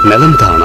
நலம்தானா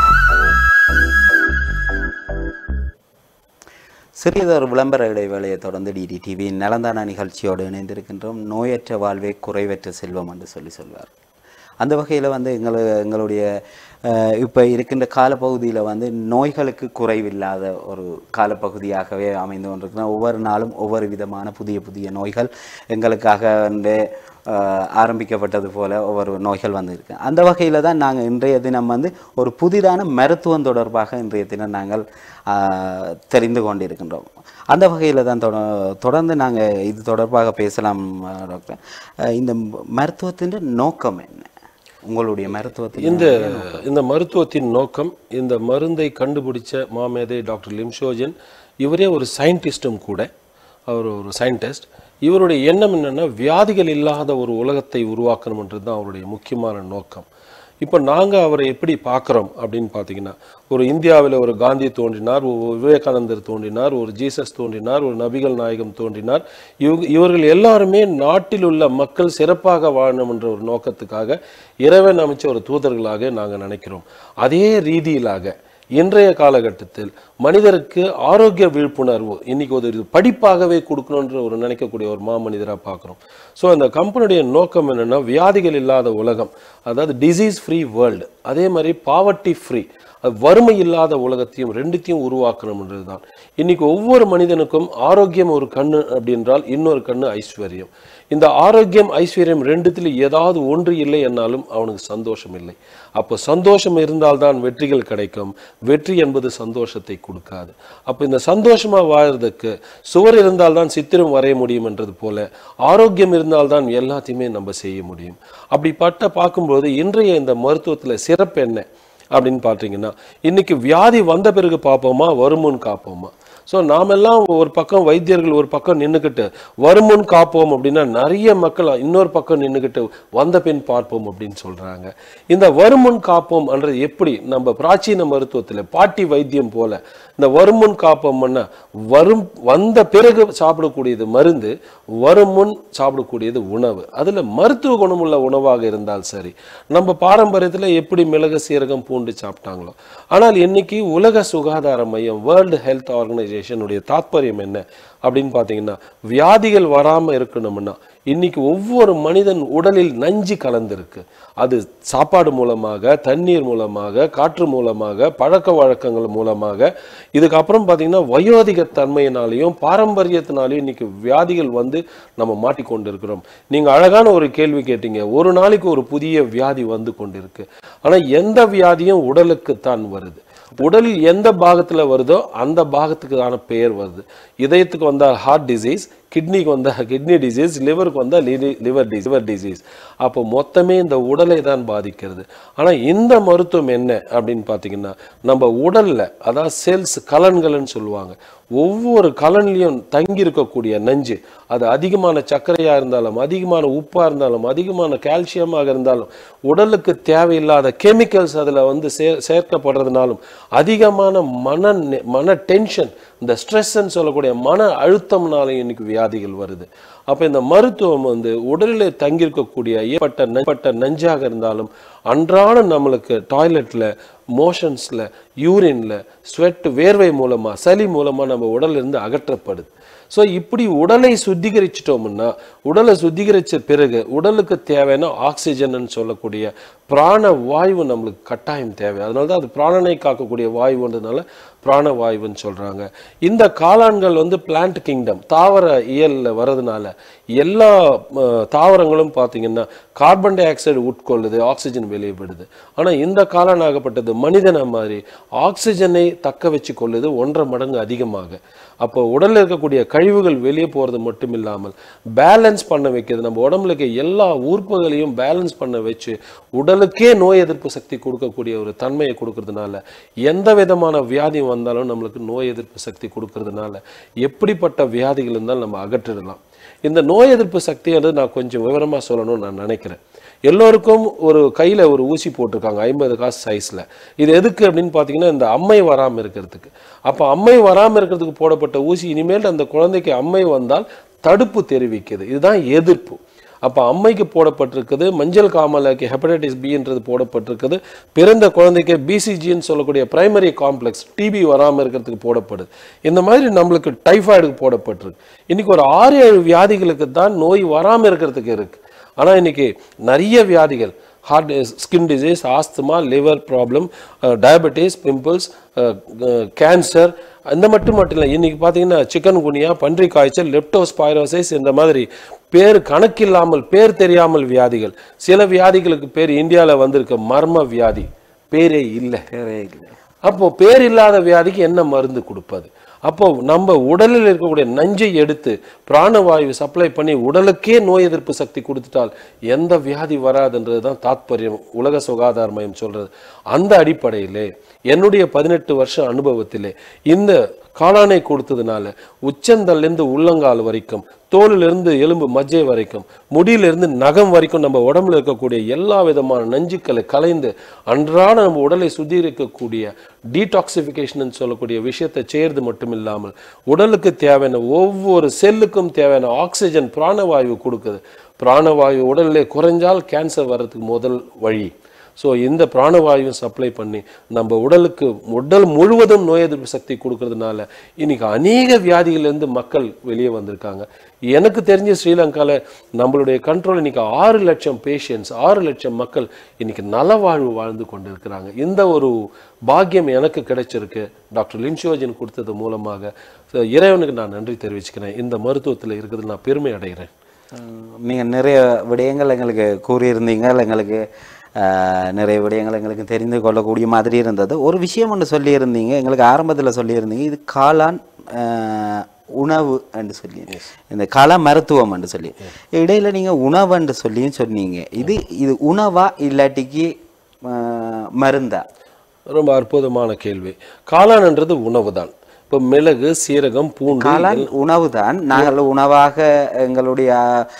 சிறியதொரு விளம்பர இடைவேளையை தொடர்ந்து DD TV நலந்தான நிகழ்ச்சியோடு இணைந்திருக்கின்றோம் நோயற்ற வாழ்வே குறைவற்ற செல்வம் என்று சொல்லி சொல்வார் அந்த வகையில் வந்து எங்களு எங்களுடைய இப்போ இருக்கின்ற காலப்பகுதியில் வந்து நோய்களுக்கு குறைவில்லாத ஒரு காலப்பகுதியாகவே அமைந்து கொண்டிருக்கிறோம் ஒவ்வொரு நாளும் ஒவ்வொரு விதமான புதிய புதிய நோய்கள் எங்களுக்காக வந்து அஹ், ஆரம்பிக்கப்பட்டது போல ஒவ்வொரு நோய்கள் வந்து இருக்கு அந்த வகையில் தான் நாங்கள் இன்றைய தினம் வந்து ஒரு புதிதான மருத்துவம் தொடர்பாக இன்றைய தினம் நாங்கள் அஹ், தெரிந்து கொண்டிருக்கின்றோம் அந்த வகையில் தான் தொட தொடர்ந்து நாங்கள் இது தொடர்பாக பேசலாம் அஹ், டாக்டர் அஹ், இந்த மருத்துவத்தின் நோக்கம் என்ன உங்களுடைய மருத்துவத்தின் இந்த இந்த மருத்துவத்தின் நோக்கம் இந்த மருந்தை கண்டுபிடிச்ச மாமேதை டாக்டர் லிம்ஷோஜன் இவரே ஒரு சயின்டிஸ்டும் கூட அவர் ஒரு சயின்டிஸ்ட் இவருடைய எண்ணம் என்னன்னா வியாதிகள் இல்லாத ஒரு உலகத்தை உருவாக்கணும்ன்றது தான் அவருடைய முக்கியமான நோக்கம் இப்போ நாங்கள் அவரை எப்படி பார்க்குறோம் அப்படின்னு பார்த்தீங்கன்னா ஒரு இந்தியாவில் ஒரு காந்தி தோன்றினார் ஒரு விவேகானந்தர் தோன்றினார் ஒரு ஜீசஸ் தோன்றினார் ஒரு நபிகள் நாயகம் தோன்றினார் இவங்க இவர்கள் எல்லாருமே நாட்டில் உள்ள மக்கள் சிறப்பாக வாழணும் என்ற ஒரு நோக்கத்துக்காக இறைவன் அமைச்ச ஒரு தூதர்களாக நாங்கள் நினைக்கிறோம் அதே ரீதியிலாக இன்றைய காலகட்டத்தில் மனிதருக்கு ஆரோக்கிய விழிப்புணர்வு இன்னைக்கு ஒரு படிப்பாகவே கொடுக்கணுன்ற ஒரு நினைக்கக்கூடிய ஒரு மாமனிதராக பார்க்குறோம் ஸோ அந்த கம்பெனியுடைய நோக்கம் என்னன்னா வியாதிகள் இல்லாத உலகம் அதாவது டிசீஸ் ஃப்ரீ வேர்ல்டு அதே மாதிரி பாவர்ட்டி ஃப்ரீ வறுமை இல்லாத உலகத்தையும் ரெண்டுத்தையும் உருவாக்கணும்ன்றது தான் இன்னைக்கு ஒவ்வொரு மனிதனுக்கும் ஆரோக்கியம் ஒரு கண்ணு அப்படின்றால் இன்னொரு கண்ணு ஐஸ்வர்யம் இந்த ஆரோக்கியம் ஐஸ்வர்யம் ரெண்டுத்துல ஏதாவது ஒன்று இல்லை என்னாலும் அவனுக்கு சந்தோஷம் இல்லை அப்போ சந்தோஷம் இருந்தால்தான் வெற்றிகள் கிடைக்கும் வெற்றி என்பது சந்தோஷத்தை கொடுக்காது அப்போ இந்த சந்தோஷமா வாழறதுக்கு சுவர் இருந்தால்தான் சித்திரம் வரைய முடியும் என்றது போல ஆரோக்கியம் இருந்தால்தான் எல்லாத்தையுமே நம்ம செய்ய முடியும் அப்படிப்பட்ட பார்க்கும்போது இன்றைய இந்த மருத்துவத்துல சிறப்பு என்ன அப்படின்னு பார்த்தீங்கன்னா இன்னைக்கு வியாதி வந்த பிறகு பார்ப்போமா வருமுன் காப்போமா ஸோ நாமெல்லாம் ஒரு பக்கம் வைத்தியர்கள் ஒரு பக்கம் நின்றுக்கிட்டு வருமுன் காப்போம் அப்படின்னா நிறைய மக்கள் இன்னொரு பக்கம் நின்றுக்கிட்டு வந்த பின் பார்ப்போம் அப்படின்னு சொல்றாங்க இந்த வருமுன் காப்போம் என்றது எப்படி நம்ம பிராச்சீன மருத்துவத்தில் பாட்டி வைத்தியம் போல இந்த வருமுன் காப்போம்னா வரும் வந்த பிறகு சாப்பிடக்கூடியது மருந்து வரும் முன் சாப்பிடக்கூடியது உணவு அதுல மருத்துவ குணமுள்ள உணவாக இருந்தால் சரி நம்ம பாரம்பரியத்துல எப்படி மிளகு சீரகம் பூண்டு சாப்பிட்டாங்களோ ஆனால் இன்னைக்கு உலக சுகாதார மையம் வேர்ல்டு ஹெல்த் ஆர்கனைசேஷனுடைய தாத்பரியம் என்ன அப்படின்னு பார்த்தீங்கன்னா வியாதிகள் வராம இருக்கணும்னா இன்னைக்கு ஒவ்வொரு மனிதன் உடலில் நஞ்சு கலந்திருக்கு அது சாப்பாடு மூலமாக தண்ணீர் மூலமாக காற்று மூலமாக பழக்க வழக்கங்கள் மூலமாக இதுக்கப்புறம் பார்த்தீங்கன்னா வயோதிக தன்மையினாலையும் பாரம்பரியத்தினாலையும் இன்னைக்கு வியாதிகள் வந்து நம்ம மாட்டிக்கொண்டு இருக்கிறோம் நீங்க அழகான ஒரு கேள்வி கேட்டீங்க ஒரு நாளைக்கு ஒரு புதிய வியாதி வந்து கொண்டிருக்கு ஆனா எந்த வியாதியும் உடலுக்கு தான் வருது உடலில் எந்த பாகத்துல வருதோ அந்த பாகத்துக்கான பெயர் வருது இதயத்துக்கு வந்தால் ஹார்ட் டிசீஸ் கிட்னிக்கு வந்தா கிட்னி டிசீஸ் லிவருக்கு வந்தா லிவர் டிசீஸ் லிவர் டிசீஸ் அப்போ மொத்தமே இந்த உடலை தான் பாதிக்கிறது ஆனா இந்த மருத்துவம் என்ன அப்படின்னு பார்த்தீங்கன்னா நம்ம உடல்ல அதாவது செல்ஸ் கலன்கள்னு சொல்லுவாங்க ஒவ்வொரு கலன்லையும் தங்கி இருக்கக்கூடிய நஞ்சு அது அதிகமான சர்க்கரையா இருந்தாலும் அதிகமான உப்பா இருந்தாலும் அதிகமான கால்சியமாக இருந்தாலும் உடலுக்கு தேவையில்லாத கெமிக்கல்ஸ் அதுல வந்து சே சேர்க்கப்படுறதுனாலும் அதிகமான மன நெ- மன டென்ஷன் இந்த ஸ்ட்ரெஸ்ன்னு சொல்லக்கூடிய மன அழுத்தம்னால இன்னைக்கு வியாதிகள் வருது அப்ப இந்த மருத்துவம் வந்து உடலிலே தங்கியிருக்கக்கூடிய ஏற்பட்ட நஞ்சப்பட்ட நஞ்சாக இருந்தாலும் அன்றாடம் நம்மளுக்கு டாய்லெட்ல மோஷன்ஸ்ல யூரின்ல ஸ்வெட் வேர்வை மூலமா சளி மூலமா நம்ம உடல்ல இருந்து அகற்றப்படுது ஸோ இப்படி உடலை சுத்திகரிச்சிட்டோம்னா உடலை சுத்திகரிச்ச பிறகு உடலுக்கு தேவையான ஆக்சிஜன் சொல்லக்கூடிய பிராண வாயு நம்மளுக்கு கட்டாயம் தேவை அதனால தான் அது பிராணனை காக்கக்கூடிய வாயுன்றதுனால பிராணவாயுன்னு சொல்றாங்க இந்த காளான்கள் வந்து பிளான்ட் கிங்டம் தாவர இயல்ல வர்றதுனால எல்லா அஹ், தாவரங்களும் பார்த்தீங்கன்னா கார்பன் டை ஆக்சைடு உட்கொள்ளுது ஆக்சிஜன் வெளியே விடுது ஆனா இந்த காளான் ஆகப்பட்டது மனிதனை மாதிரி ஆக்சிஜனை தக்க வச்சு கொள்ளுது ஒன்றரை மடங்கு அதிகமாக அப்போ உடல்ல இருக்கக்கூடிய கழிவுகள் வெளியே போறது மட்டும் இல்லாமல் பேலன்ஸ் பண்ண வைக்கிறது நம்ம உடம்புல இருக்க எல்லா உறுப்புகளையும் பேலன்ஸ் பண்ண வச்சு உடலுக்கே நோய் எதிர்ப்பு சக்தி கொடுக்கக்கூடிய ஒரு தன்மையை கொடுக்கறதுனால எந்த விதமான வியாதி வந்தாலும் நம்மளுக்கு நோய் எதிர்ப்பு சக்தி கொடுக்கறதுனால எப்படிப்பட்ட வியாதிகள் இருந்தாலும் நம்ம அகற்றிடலாம் இந்த நோய் எதிர்ப்பு சக்தின்றது நான் கொஞ்சம் விவரமா சொல்லணும்னு நான் நினைக்கிறேன் எல்லோருக்கும் ஒரு கையில ஒரு ஊசி போட்டிருக்காங்க ஐம்பது காசு சைஸ்ல இது எதுக்கு அப்படின்னு பார்த்தீங்கன்னா இந்த அம்மை வராம இருக்கிறதுக்கு அப்ப அம்மை வராம இருக்கிறதுக்கு போடப்பட்ட ஊசி இனிமேல் அந்த குழந்தைக்கு அம்மை வந்தால் தடுப்பு தெரிவிக்குது இதுதான் எதிர்ப்பு அப்போ அம்மைக்கு போடப்பட்டிருக்குது மஞ்சள் காமலைக்கு ஹெப்படைட்டிஸ் பின்றது போடப்பட்டிருக்குது பிறந்த குழந்தைக்கு பிசிஜின்னு சொல்லக்கூடிய பிரைமரி காம்ப்ளெக்ஸ் டிபி வராமல் இருக்கிறதுக்கு போடப்படுது இந்த மாதிரி நம்மளுக்கு டைஃபாய்டுக்கு போடப்பட்டிருக்கு இன்னைக்கு ஒரு ஆறு ஏழு வியாதிகளுக்கு தான் நோய் வராமல் இருக்கிறதுக்கு இருக்கு ஆனா இன்னைக்கு நிறைய வியாதிகள் heart skin disease asthma liver problem diabetes pimples cancer அந்த மட்டும் மட்டும் இல்லை இன்னைக்கு பார்த்தீங்கன்னா சிக்கன் குனியா பன்றி காய்ச்சல் லெப்டோஸ்பைரோசிஸ் இந்த மாதிரி பேர் கணக்கில்லாமல் பேர் தெரியாமல் வியாதிகள் சில வியாதிகளுக்கு பேர் இந்தியாவில் வந்திருக்க மர்ம வியாதி பேரே இல்லை தேவையே இல்லை அப்போ பேர் இல்லாத வியாதிக்கு என்ன மருந்து கொடுப்பது அப்போ நம்ம உடலில் இருக்கக்கூடிய நஞ்சை எடுத்து பிராணவாயு சப்ளை பண்ணி உடலுக்கே நோய் எதிர்ப்பு சக்தி கொடுத்துட்டால் எந்த வியாதி வராதுன்றது தான் தாத்பரியம் உலக சுகாதார மையம் சொல்றது அந்த அடிப்படையிலே என்னுடைய பதினெட்டு வருஷம் அனுபவத்திலே இந்த காளானை கொடுத்ததுனால உச்சந்தல்லேருந்து உள்ளங்கால் வரைக்கும் தோலிலிருந்து எலும்பு மஜ்ஜை வரைக்கும் முடியிலிருந்து நகம் வரைக்கும் நம்ம உடம்புல இருக்கக்கூடிய எல்லா விதமான நஞ்சுக்களை கலைந்து அன்றாட நம்ம உடலை சுத்திகரிக்கக்கூடிய டீடாக்சிஃபிகேஷன் சொல்லக்கூடிய விஷயத்தை செய்யறது மட்டும் இல்லாமல் உடலுக்கு தேவையான ஒவ்வொரு செல்லுக்கும் தேவையான ஆக்சிஜன் பிராணவாயு கொடுக்குது பிராணவாயு உடலிலே குறைஞ்சால் கேன்சர் வர்றதுக்கு முதல் வழி ஸோ இந்த பிராணவாயுவை சப்ளை பண்ணி நம்ம உடலுக்கு உடல் முழுவதும் நோய் எதிர்ப்பு சக்தி கொடுக்கறதுனால இன்னைக்கு அநேக வியாதிகள்லேருந்து மக்கள் வெளியே வந்திருக்காங்க எனக்கு தெரிஞ்ச ஸ்ரீலங்கால நம்மளுடைய கண்ட்ரோல் இன்னைக்கு ஆறு லட்சம் பேஷண்ட்ஸ் ஆறு லட்சம் மக்கள் இன்னைக்கு நலவாழ்வு வாழ்ந்து கொண்டு இருக்கிறாங்க இந்த ஒரு பாக்கியம் எனக்கு கிடைச்சிருக்கு டாக்டர் லின்ஷோஜன் கொடுத்தது மூலமாக So, இறைவனுக்கு நான் நன்றி தெரிவிச்சுக்கிறேன் இந்த மருத்துவத்தில் இருக்கிறது நான் பெருமை அடைகிறேன் நீங்கள் நிறைய விடயங்கள் எங்களுக்கு கூறியிருந்தீங்க எங்களுக்கு ஆஹ், நிறைய விடயங்கள் எங்களுக்கு தெரிந்து கொள்ளக்கூடிய மாதிரி இருந்தது ஒரு விஷயம் ஒன்று சொல்லியிருந்தீங்க எங்களுக்கு ஆரம்பத்தில் சொல்லியிருந்தீங்க இது காளான் ஆஹ், உணவு என்று சொல்லி இந்த கால மருத்துவம் என்று சொல்லி இடையில நீங்க உணவுன்னு சொல்லியும் சொன்னீங்க இது இது உணவா இல்லாட்டிக்கு ஆஹ், மருந்தா ரொம்ப அற்புதமான கேள்வி காளான்ன்றது உணவு தான் இப்போ மிளகு சீரகம் பூண்டு காளான் உணவுதான் நாங்கள் உணவாக எங்களுடைய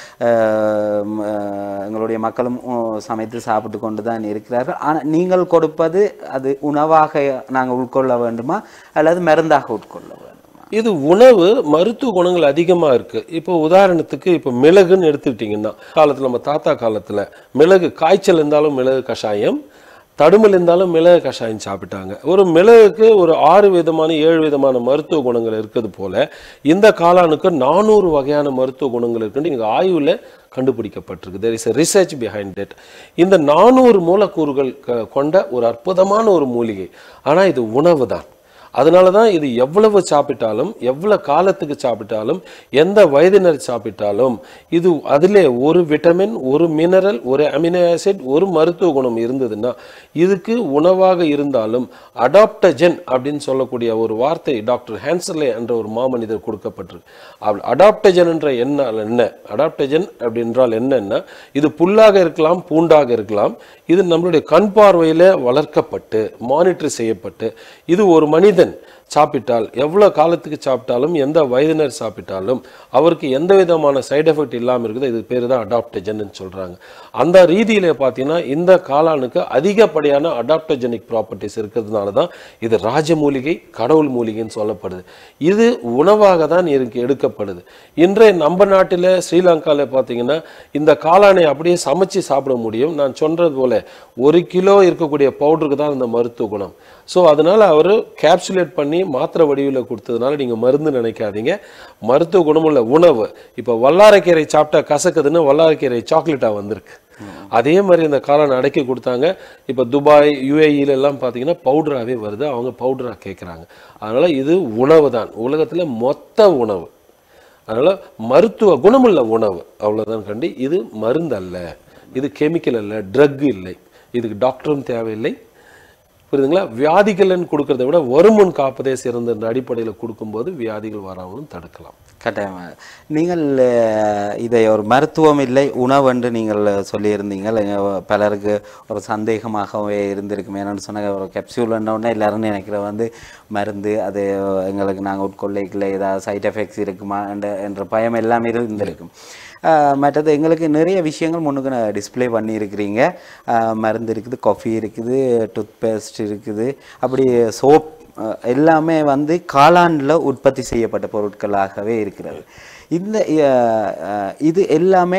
ஆஹ், ம், ஆஹ், எங்களுடைய மக்களும் உ- சமைத்து சாப்பிட்டு கொண்டு தான் இருக்கிறார்கள் ஆனால் நீங்கள் கொடுப்பது அது உணவாக நாங்கள் உட்கொள்ள வேண்டுமா அல்லது மருந்தாக உட்கொள்ள வேண்டுமா இது உணவு மருத்துவ குணங்கள் அதிகமா இருக்கு இப்போ உதாரணத்துக்கு இப்போ மிளகுன்னு எடுத்துக்கிட்டிங்கன்னா காலத்துல நம்ம தாத்தா காலத்துல மிளகு காய்ச்சல் இருந்தாலும் மிளகு கஷாயம் தடுமல் இருந்தாலும் மிளகு கஷாயம் சாப்பிட்டாங்க ஒரு மிளகுக்கு ஒரு ஆறு விதமான ஏழு விதமான மருத்துவ குணங்கள் இருக்கிறது போல இந்த காளானுக்கு நானூறு வகையான மருத்துவ குணங்கள் இருக்குன்னு இங்க ஆய்வுல கண்டுபிடிக்கப்பட்டிருக்கு there is a research behind it இந்த நானூறு மூலக்கூறுகள் க- கொண்ட ஒரு அற்புதமான ஒரு மூலிகை ஆனா இது உணவு தான் அதனால தான் இது எவ்வளவு சாப்பிட்டாலும் எவ்வளவு காலத்துக்கு சாப்பிட்டாலும் எந்த வயதினர் சாப்பிட்டாலும் இது அதிலே ஒரு விட்டமின் ஒரு மினரல் ஒரு அமினோ ஆசிட் ஒரு மருத்துவ குணம் இருந்ததுன்னா இதுக்கு உணவாக இருந்தாலும் அடாப்டஜன் அப்படின்னு சொல்லக்கூடிய ஒரு வார்த்தை டாக்டர் ஹான்சர்லே என்ற ஒரு மாமனிதர் கொடுக்கப்பட்டிருக்கு அவள் அடாப்டஜன் என்ற என்ன என்ன அடாப்டஜன் அப்படின்றால் என்னன்னா இது புல்லாக இருக்கலாம் பூண்டாக இருக்கலாம் இது நம்மளுடைய கண் பார்வையில வளர்க்கப்பட்டு மானிட்டர் செய்யப்பட்டு இது ஒரு மனிதன் சாப்பிட்டால் எவ்வளவு காலத்துக்கு சாப்பிட்டாலும் எந்த வயதினர் சாப்பிட்டாலும் அவருக்கு எந்த விதமான சைடு எஃபெக்ட் இல்லாமல் இருக்குது இது பேர் தான் அடாப்டஜன் சொல்றாங்க அந்த ரீதியில பார்த்தீங்கன்னா இந்த காளானுக்கு அதிகப்படியான அடாப்டஜெனிக் ப்ராப்பர்ட்டிஸ் இருக்கிறதுனால தான் இது ராஜமூலிகை கடவுள் மூலிகைன்னு சொல்லப்படுது இது உணவாக தான் இருக்கு எடுக்கப்படுது இன்றைய நம்ம நாட்டில் ஸ்ரீலங்காவில் பார்த்தீங்கன்னா இந்த காளானை அப்படியே சமைச்சு சாப்பிட முடியும் நான் சொன்னது போல ஒரு கிலோ இருக்கக்கூடிய பவுடருக்கு தான் இந்த மருத்துவ குணம் ஸோ அதனால அவர் கேப்சுலேட் பண்ணி மாத்திரை வடிவில் கொடுத்ததுனால நீங்க மருந்து நினைக்காதீங்க மருத்துவ குணமுள்ள உணவு இப்போ வல்லாரைக்கீரை சாப்பிட்டா கசக்குதுன்னு வல்லாரைக்கீரை சாக்லேட்டா வந்திருக்கு அதே மாதிரி இந்த காளான் அடக்கி கொடுத்தாங்க இப்போ துபாய் யுஏஇல எல்லாம் பார்த்தீங்கன்னா பவுடராகவே வருது அவங்க பவுடரா கேட்குறாங்க அதனால இது உணவு தான் உலகத்துல மொத்த உணவு அதனால மருத்துவ குணமுள்ள உணவு அவ்வளவுதான் கண்டி இது மருந்து அல்ல இது கெமிக்கல் அல்ல ட்ரக் இல்லை இதுக்கு டாக்டரும் தேவையில்லை புரியுதுங்களா வியாதிகள்னு கொடுக்கறத விட வருமுன் காப்பதே சிறந்த என்ற அடிப்படையில் கொடுக்கும்போது வியாதிகள் வராமலும் தடுக்கலாம் கட்டாயமாக நீங்கள் அஹ், இதை ஒரு மருத்துவம் இல்லை உணவென்று நீங்கள் சொல்லியிருந்தீங்க அஹ், பலருக்கு ஒரு சந்தேகமாகவே இருந்திருக்கும் என்னென்னு சொன்ன ஒரு கேப்சூல் உடனே எல்லாரும் நினைக்கிற வந்து மருந்து அது எங்களுக்கு நாங்கள் உட்கொள்ளைக்குள்ள ஏதாவது சைட் எஃபெக்ட்ஸ் இருக்குமா என்ற என்ற பயம் எல்லாமே இருந்திருக்கும் அஹ், மற்றது எங்களுக்கு நிறைய விஷயங்கள் முன்னுக்கு டிஸ்ப்ளே பண்ணியிருக்கிறீங்க அஹ், மருந்து இருக்குது காஃபி இருக்குது டூத் பேஸ்ட் இருக்குது அப்படி சோப் அஹ் எல்லாமே வந்து காளான்ல உற்பத்தி செய்யப்பட்ட பொருட்களாகவே இருக்கிறது இந்த அஹ், அஹ், இது எல்லாமே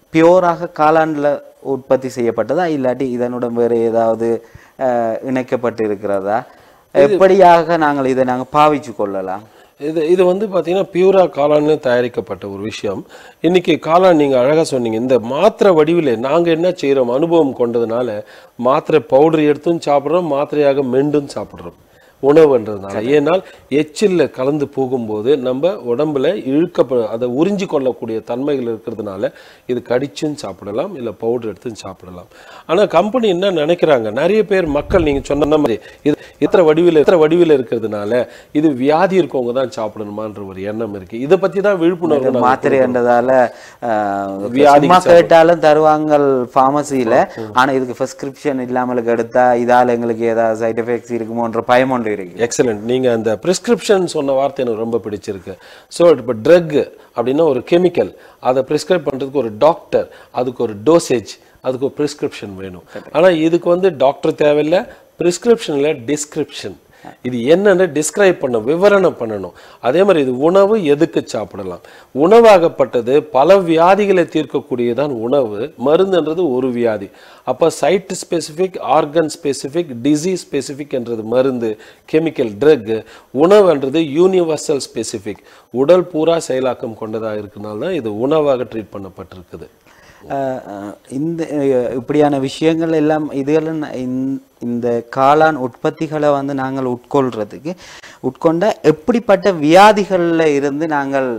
பியோராக காளான்ல உற்பத்தி செய்யப்பட்டதா இல்லாட்டி இதனுடன் வேறு ஏதாவது அஹ், இணைக்கப்பட்டு இருக்கிறதா எப்படியாக நாங்கள் இதை நாங்கள் பாவிச்சு கொள்ளலாம் இது இது வந்து பார்த்தீங்கன்னா பியூரா காளான்னு தயாரிக்கப்பட்ட ஒரு விஷயம் இன்னைக்கு காளான் நீங்கள் அழகாக சொன்னீங்க இந்த மாத்திரை வடிவில் நாங்கள் என்ன செய்கிறோம் அனுபவம் கொண்டதுனால மாத்திரை பவுடர் எடுத்தும் சாப்பிட்றோம் மாத்திரையாக மெண்டும் சாப்பிட்றோம் உணவுன்றதுனால ஏனால் எச்சில்ல கலந்து போகும்போது நம்ம உடம்புல இழுக்கப்ப அதை உறிஞ்சி கொள்ளக்கூடிய தன்மைகள் இருக்கிறதுனால இது கடிச்சும் சாப்பிடலாம் இல்லை பவுடர் எடுத்தும் சாப்பிடலாம் ஆனால் கம்பெனி என்ன நினைக்கிறாங்க நிறைய பேர் மக்கள் நீங்கள் சொன்ன மாதிரி இது இத்தனை வடிவில் இத்தனை வடிவில் இருக்கிறதுனால இது வியாதி இருக்கவங்க தான் சாப்பிடணுமான்ற ஒரு எண்ணம் இருக்கு இதை பற்றி தான் விழிப்புணர்வு நாங்க மாத்திரைன்றதால அஹ், வியாதிக்கு சும்மா கேட்டாலும் தருவாங்க ஃபார்மசியில ஆனா இதுக்கு பிரிஸ்கிரிப்ஷன் இல்லாமலுக்கு எடுத்தா இதால எங்களுக்கு ஏதாவது சைட் எஃபெக்ட்ஸ் இருக்குமோன்ற பயம் ஒன்று இருக்கு எக்ஸலண்ட் நீங்கள் அந்த ப்ரிஸ்கிரிப்ஷன் சொன்ன வார்த்தை எனக்கு ரொம்ப பிடிச்சிருக்கு ஸோ இப்போ ட்ரக் அப்படின்னா ஒரு கெமிக்கல் அதை ப்ரிஸ்கிரைப் பண்ணுறதுக்கு ஒரு டாக்டர் அதுக்கு ஒரு டோசேஜ் அதுக்கு ஒரு ப்ரிஸ்கிரிப்ஷன் வேணும் ஆனால் இதுக்கு வந்து டாக்டர் தேவையில்லை ப்ரிஸ்கிரிப்ஷனில் டிஸ்கிரிப்ஷன் இது என்னன்னு டிஸ்கிரைப் பண்ண விவரணம் பண்ணணும் அதே மாதிரி இது உணவு எதுக்கு சாப்பிடலாம் உணவாகப்பட்டது பல வியாதிகளை தீர்க்கக்கூடியதான் உணவு மருந்துன்றது ஒரு வியாதி அப்போ side specific organ specific disease specific என்றது மருந்து கெமிக்கல் ட்ரக் உணவுன்றது யூனிவர்சல் ஸ்பெசிஃபிக் உடல் பூரா செயலாக்கம் கொண்டதாக இருக்கனால தான் இது உணவாக ட்ரீட் பண்ணப்பட்டிருக்குது அஹ், அஹ், இந்த அஹ், இப்படியான விஷயங்கள் எல்லாம் இதுகளும் ந- இந்த- இந்த காளான் உற்பத்திகளை வந்து நாங்கள் உட்கொள்றதுக்கு உட்கொண்ட எப்படிப்பட்ட வியாதிகள்ல இருந்து நாங்கள்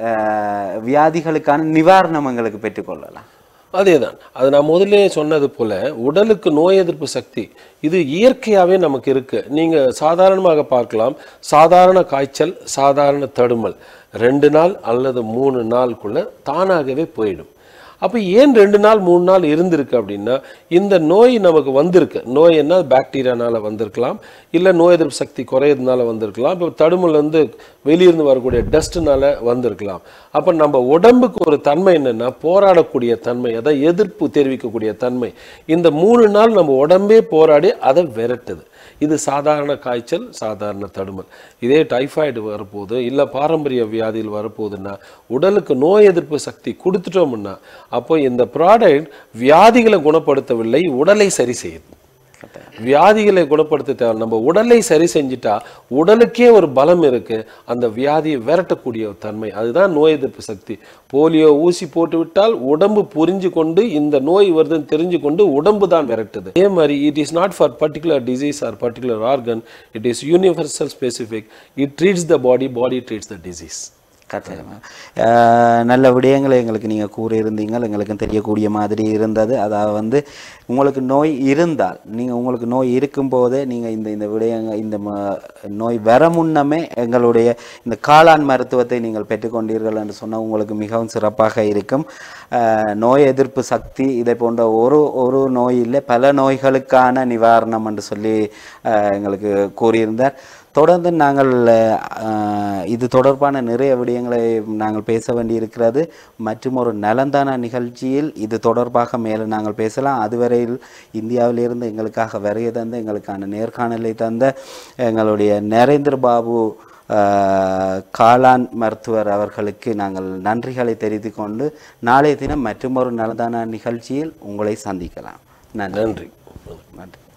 அஹ், வியாதிகளுக்கான நிவாரணம் எங்களுக்கு பெற்றுக்கொள்ளலாம் அதேதான் அது நான் முதல்ல சொன்னது போல உடலுக்கு நோய் எதிர்ப்பு சக்தி இது இயற்கையாகவே நமக்கு இருக்கு நீங்க சாதாரணமாக பார்க்கலாம் சாதாரண காய்ச்சல் சாதாரண தடுமல் ரெண்டு நாள் அல்லது மூணு நாளுக்குள்ள தானாகவே போயிடும் அப்போ ஏன் ரெண்டு நாள் மூணு நாள் இருந்திருக்கு அப்படின்னா இந்த நோய் நமக்கு வந்திருக்கு நோய் என்ன பாக்டீரியானால வந்திருக்கலாம் இல்லை நோய் எதிர்ப்பு சக்தி குறையறதுனால வந்திருக்கலாம் இப்போ தடுமல் வந்து வெளியிருந்து வரக்கூடிய டஸ்ட்னால வந்திருக்கலாம் அப்போ நம்ம உடம்புக்கு ஒரு தன்மை என்னன்னா போராடக்கூடிய தன்மை அதை எதிர்ப்பு தெரிவிக்கக்கூடிய தன்மை இந்த மூணு நாள் நம்ம உடம்பே போராடி அதை விரட்டுது இது சாதாரண காய்ச்சல் சாதாரண தடுமல் இதே டைஃபாய்டு வரப்போகுது இல்லை பாரம்பரிய வியாதியில் வரப்போகுதுன்னா உடலுக்கு நோய் எதிர்ப்பு சக்தி கொடுத்துட்டோம்னா அப்போ இந்த ப்ராடக்ட் வியாதிகளை குணப்படுத்தவில்லை உடலை சரி செய்யுது வியாதிகளை குணப்படுத்த தேவை நம்ம உடலை சரி செஞ்சுட்டா உடலுக்கே ஒரு பலம் இருக்கு அந்த வியாதியை விரட்டக்கூடிய ஒரு தன்மை அதுதான் நோய் எதிர்ப்பு சக்தி போலியோ ஊசி போட்டு விட்டால் உடம்பு புரிஞ்சு கொண்டு இந்த நோய் வருதுன்னு தெரிஞ்சு கொண்டு உடம்பு தான் விரட்டுது அதே மாதிரி it is not for particular disease or particular organ it is universal specific it treats the body body treats the disease கட்டாயமா அஹ், நல்ல விடயங்களை எங்களுக்கு நீங்கள் கூறியிருந்தீங்க எங்களுக்கு தெரியக்கூடிய மாதிரி இருந்தது அதாவது வந்து உங்களுக்கு நோய் இருந்தால் நீங்கள் உங்களுக்கு நோய் இருக்கும்போதே நீங்கள் இந்த இந்த விடயங்க இந்த ம- நோய் வர முன்னமே எங்களுடைய இந்த காளான் மருத்துவத்தை நீங்கள் பெற்றுக்கொண்டீர்கள் என்று சொன்னால் உங்களுக்கு மிகவும் சிறப்பாக இருக்கும் அஹ், நோய் எதிர்ப்பு சக்தி இதை போன்ற ஒரு ஒரு நோயில் பல நோய்களுக்கான நிவாரணம் என்று சொல்லி அஹ், எங்களுக்கு கூறியிருந்தார் தொடர்ந்து நாங்கள் அஹ், இது தொடர்பான நிறைய விடயங்களை நாங்கள் பேச வேண்டியிருக்கிறது மற்றும் ஒரு நலந்தான நிகழ்ச்சியில் இது தொடர்பாக மேலே நாங்கள் பேசலாம் அதுவரையில் இந்தியாவிலிருந்து எங்களுக்காக வரைய தந்த எங்களுக்கான நேர்காணலை தந்த எங்களுடைய நரேந்திர பாபு அஹ், காளான் மருத்துவர் அவர்களுக்கு நாங்கள் நன்றிகளை தெரிவித்துக் கொண்டு நாளைய தினம் மற்றொரு நலந்தான நிகழ்ச்சியில் உங்களை சந்திக்கலாம் நன்றி நன்றி நன்றி